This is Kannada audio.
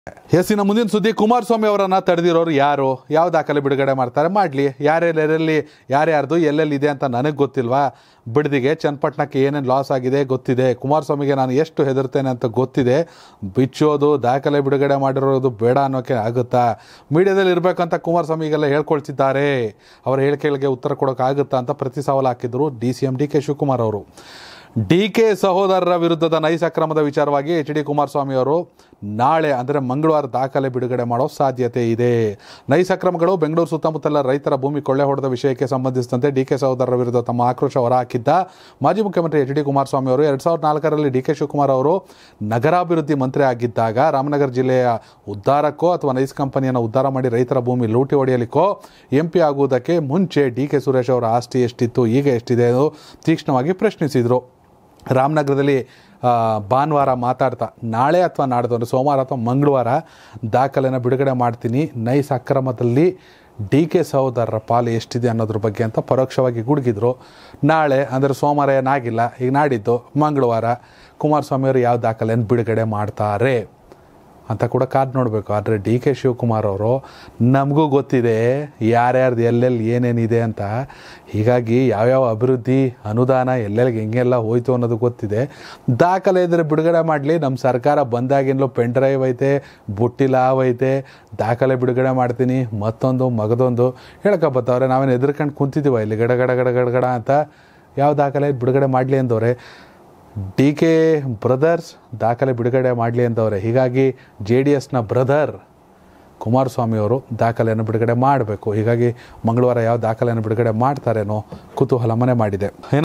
ಎಸ್ಸಿನ ಮುಂದಿನ ಸುದ್ದಿ ಕುಮಾರಸ್ವಾಮಿ ಅವರನ್ನ ತಡೆದಿರೋರು ಯಾರು ಯಾವ ದಾಖಲೆ ಬಿಡುಗಡೆ ಮಾಡ್ತಾರೆ ಮಾಡಲಿ ಯಾರೆಲ್ಲೆಲ್ಲಿ ಯಾರ್ಯಾರ್ದು ಎಲ್ಲೆಲ್ಲಿ ಇದೆ ಅಂತ ನನಗೆ ಗೊತ್ತಿಲ್ವಾ ಬಿಡದಿಗೆ ಚನ್ನಪಟ್ಟಣಕ್ಕೆ ಏನೇನು ಲಾಸ್ ಆಗಿದೆ ಗೊತ್ತಿದೆ ಕುಮಾರಸ್ವಾಮಿಗೆ ನಾನು ಎಷ್ಟು ಹೆದರ್ತೇನೆ ಅಂತ ಗೊತ್ತಿದೆ ಬಿಚ್ಚೋದು ದಾಖಲೆ ಬಿಡುಗಡೆ ಮಾಡಿರೋದು ಬೇಡ ಅನ್ನೋಕೆ ಆಗುತ್ತಾ ಮೀಡಿಯಾದಲ್ಲಿ ಇರಬೇಕಂತ ಕುಮಾರಸ್ವಾಮಿಗೆಲ್ಲ ಹೇಳ್ಕೊಳ್ತಿದ್ದಾರೆ ಅವರ ಹೇಳಿಕೆಗಳಿಗೆ ಉತ್ತರ ಕೊಡೋಕ್ಕಾಗುತ್ತಾ ಅಂತ ಪ್ರತಿ ಸವಾಲು ಹಾಕಿದ್ರು D C M D K Shivakumar ಅವರು ಡಿ ಕೆ ಸಹೋದರರ ವಿರುದ್ಧದ ನೈಸ್ ಅಕ್ರಮದ ವಿಚಾರವಾಗಿ ಎಚ್ ಡಿ ಕುಮಾರಸ್ವಾಮಿ ಅವರು ನಾಳೆ ಅಂದರೆ ಮಂಗಳವಾರ ದಾಖಲೆ ಬಿಡುಗಡೆ ಮಾಡೋ ಸಾಧ್ಯತೆ ಇದೆ ನೈಸ್ ಅಕ್ರಮಗಳು ಬೆಂಗಳೂರು ಸುತ್ತಮುತ್ತಲ ರೈತರ ಭೂಮಿ ಕೊಳ್ಳೆ ಹೊಡೆದ ವಿಷಯಕ್ಕೆ ಸಂಬಂಧಿಸಿದಂತೆ ಡಿ ಕೆ ಸಹೋದರರ ವಿರುದ್ಧ ತಮ್ಮ ಆಕ್ರೋಶ ಹೊರಹಾಕಿದ್ದ ಮಾಜಿ ಮುಖ್ಯಮಂತ್ರಿ ಎಚ್ ಡಿ ಕುಮಾರಸ್ವಾಮಿ ಅವರು ಎರಡು ಸಾವಿರದ ನಾಲ್ಕರಲ್ಲಿ ಡಿ ಕೆ ಶಿವಕುಮಾರ್ ಅವರು ನಗರಾಭಿವೃದ್ಧಿ ಮಂತ್ರಿ ಆಗಿದ್ದಾಗ ರಾಮನಗರ ಜಿಲ್ಲೆಯ ಉದ್ಧಾರಕ್ಕೋ ಅಥವಾ ನೈಸ್ ಕಂಪನಿಯನ್ನು ಉದ್ಧಾರ ಮಾಡಿ ರೈತರ ಭೂಮಿ ಲೂಟಿ ಹೊಡೆಯಲಿಕ್ಕೋ ಎಂ ಪಿ ಆಗುವುದಕ್ಕೆ ಮುಂಚೆ ಡಿ ಕೆ ಸುರೇಶ್ ಅವರ ಆಸ್ತಿ ಎಷ್ಟಿತ್ತು ಈಗ ಎಷ್ಟಿದೆ ಎಂದು ತೀಕ್ಷ್ಣವಾಗಿ ಪ್ರಶ್ನಿಸಿದರು ರಾಮನಗರದಲ್ಲಿ ಆ, ಭಾನುವಾರ ಮಾತಾಡ್ತಾ ನಾಳೆ ಅಥವಾ ನಾಡ್ದು ಅಂದರೆ ಸೋಮವಾರ ಅಥವಾ ಮಂಗಳವಾರ ದಾಖಲೆನ ಬಿಡುಗಡೆ ಮಾಡ್ತೀನಿ ನೈಸ್ ಅಕ್ರಮದಲ್ಲಿ ಡಿ ಕೆ ಸಹೋದರರ ಪಾಲು ಎಷ್ಟಿದೆ ಅನ್ನೋದ್ರ ಬಗ್ಗೆ ಅಂತ ಪರೋಕ್ಷವಾಗಿ ಗುಡುಗಿದ್ರು ನಾಳೆ ಅಂದರೆ ಸೋಮವಾರ ಏನಾಗಿಲ್ಲ ಈಗ ನಾಡಿದ್ದು ಮಂಗಳವಾರ ಕುಮಾರಸ್ವಾಮಿ ಅವರು ಯಾವ ದಾಖಲೆಯನ್ನು ಬಿಡುಗಡೆ ಮಾಡ್ತಾರೆ ಅಂತ ಕೂಡ ಕಾದ್ ನೋಡಬೇಕು ಆದರೆ ಡಿ ಕೆ ಶಿವಕುಮಾರ್ ಅವರು ನಮಗೂ ಗೊತ್ತಿದೆ ಯಾರ್ಯಾರ್ದು ಎಲ್ಲೆಲ್ಲಿ ಏನೇನಿದೆ ಅಂತ ಹೀಗಾಗಿ ಯಾವ್ಯಾವ ಅಭಿವೃದ್ಧಿ ಅನುದಾನ ಎಲ್ಲೆಲ್ಲಿಗೆ ಹೆಂಗೆಲ್ಲ ಹೋಯ್ತು ಅನ್ನೋದು ಗೊತ್ತಿದೆ ದಾಖಲೆ ಇದ್ದರೆ ಬಿಡುಗಡೆ ಮಾಡಲಿ ನಮ್ಮ ಸರ್ಕಾರ ಬಂದಾಗಿನಲೂ ಪೆನ್ ಡ್ರೈವ್ ಐತೆ ಬುಟ್ಟಿ ಲಾವ್ ಐತೆ ದಾಖಲೆ ಬಿಡುಗಡೆ ಮಾಡ್ತೀನಿ ಮತ್ತೊಂದು ಮಗದೊಂದು ಹೇಳ್ಕೊಬತ್ತವ್ರೆ ನಾವೇನು ಎದುರ್ಕೊಂಡು ಕುಂತಿದ್ದೀವ ಇಲ್ಲಿ ಗಡ ಗಡ ಗಡ ಗಡ ಗಡ ಅಂತ ಯಾವ ದಾಖಲೆ ಬಿಡುಗಡೆ ಮಾಡಲಿ ಅಂದವ್ರೆ ಡಿ ಕೆ ಬ್ರದರ್ಸ್ ದಾಖಲೆ ಬಿಡುಗಡೆ ಮಾಡಲಿ ಅಂತವ್ರೆ ಹೀಗಾಗಿ ಜೆ ಡಿ ಎಸ್ನ ಬ್ರದರ್ ಕುಮಾರಸ್ವಾಮಿ ಅವರು ದಾಖಲೆಯನ್ನು ಬಿಡುಗಡೆ ಮಾಡಬೇಕು ಹೀಗಾಗಿ ಮಂಗಳವಾರ ಯಾವ ದಾಖಲೆಯನ್ನು ಬಿಡುಗಡೆ ಮಾಡ್ತಾರೇನೋ ಕುತೂಹಲ ಮನೆ ಮಾಡಿದೆ